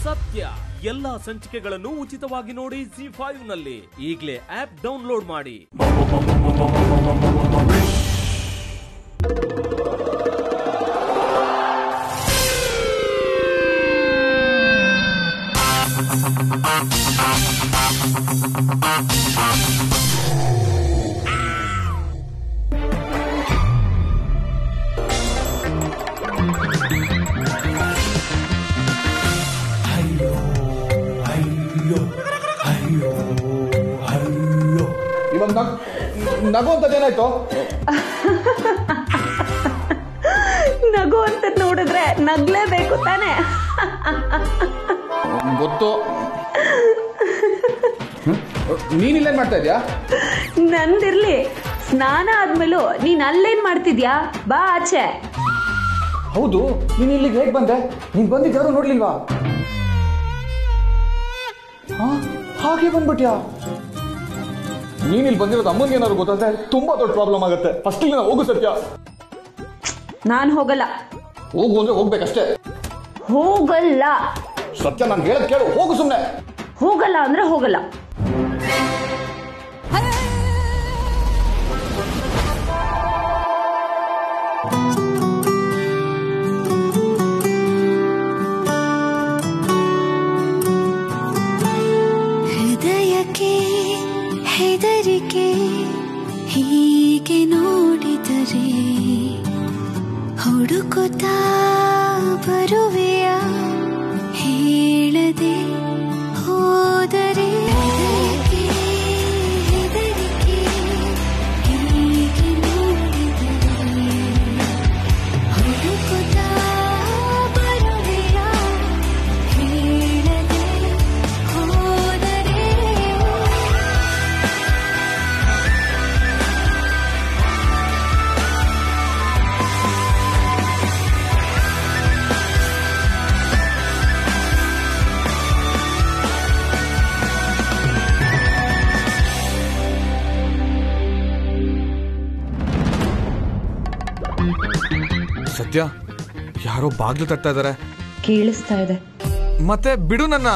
ಸತ್ಯ ಎಲ್ಲಾ ಸಂಚಿಕೆಗಳನ್ನು ಉಚಿತವಾಗಿ ನೋಡಿ ಜಿ ಫೈವ್ ನಲ್ಲಿ ಈಗಲೇ ಆಪ್ ಡೌನ್ಲೋಡ್ ಮಾಡಿ ಇವಾಗ ನಗ್ ನಗುವಂಥದ್ದೇನಾಯ್ತು ನಗು ಅಂತ ನೋಡಿದ್ರೆ ನಗ್ಲೇಬೇಕು ತಾನೆ ಗೊತ್ತು ಹ್ಮ್? ನೀನ್ ಇಲ್ಲೇನ್ ಮಾಡ್ತಾ ಇದ್ಯಾ ನಂದಿರ್ಲಿ ಸ್ನಾನ ಆದ್ಮೇಲೂ ನೀನ್ ಅಲ್ಲೇನ್ ಮಾಡ್ತಿದ್ಯಾ ಬಾ ಆಚೆ ಹೌದು ನೀನ್ ಇಲ್ಲಿಗೆ ಹೇಗ್ ಬಂದೆ ನೀನ್ ಬಂದಿದ್ದು ಯಾರು ನೋಡ್ಲಿಲ್ವಾ ಹಾ ಹಾಗೆ ಬಂದ್ಬಿಟ್ಯಾ ನೀನ್ ಇಲ್ಲಿ ಬಂದಿರೋದು ಅಮ್ಮನ್ಗೆ ಏನಾದ್ರು ಗೊತ್ತಾದ್ರೆ ತುಂಬಾ ದೊಡ್ಡ ಪ್ರಾಬ್ಲಮ್ ಆಗುತ್ತೆ ಫಸ್ಟ್ ಇಲ್ಲಿ ಹೋಗು ಸತ್ಯ ನಾನ್ ಹೋಗಲ್ಲ ಹೋಗು ಅಂದ್ರೆ ಹೋಗ್ಬೇಕಷ್ಟೇ ಹೋಗಲ್ಲ ಸತ್ಯ ನಾನು ಹೇಳದ್ ಕೇಳು ಹೋಗು ಸುಮ್ನೆ ಹೋಗಲ್ಲ ಅಂದ್ರೆ ಹೋಗಲ್ಲ ಹೃದಯಕ್ಕೆ ಹೆದರಿಕೆ ಹೀಗೆ ನೋಡಿದರೆ ಹುಡುಕುತ್ತಾ ಬರುವೆಯ ಹೇಳದೆ ಹೋದರೆ ಹೃದಯಕ್ಕೆ ಹೆದರಿಕೆ ಹೀಗೆ ನೋಡಿದರೆ ಹುಡುಕುತ್ತಾ ಬರುವೆಯ ಹೇಳದೆ ಹೋದರೆ ಸತ್ಯ ಯಾರೋ ಬಾಗ್ಲು ತಟ್ತಾ ಇದಾರೆ ಕೇಳಿಸ್ತಾ ಇದೆ ಮತ್ತೆ ಬಿಡು ನನ್ನ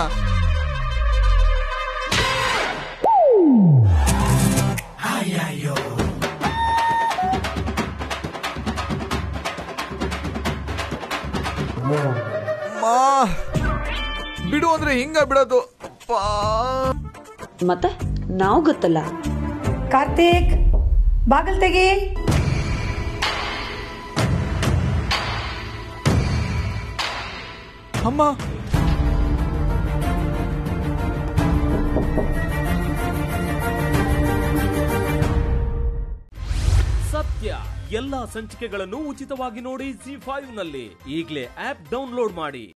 ಮಾ, ಬಿಡು ಅಂದ್ರೆ ಹಿಂಗ ಬಿಡೋದು ಪಾ ಮತ್ತೆ ನಾವು ಗೊತ್ತಲ್ಲ ಕಾರ್ತಿಕ್ ಬಾಗಲ್ ತೆಗಿ ಅಮ್ಮ ಸತ್ಯ ಎಲ್ಲಾ ಸಂಚಿಕೆಗಳನ್ನು ಉಚಿತವಾಗಿ ನೋಡಿ ಜಿ ಫೈವ್ ನಲ್ಲಿ ಈಗಲೇ ಆಪ್ ಡೌನ್ಲೋಡ್ ಮಾಡಿ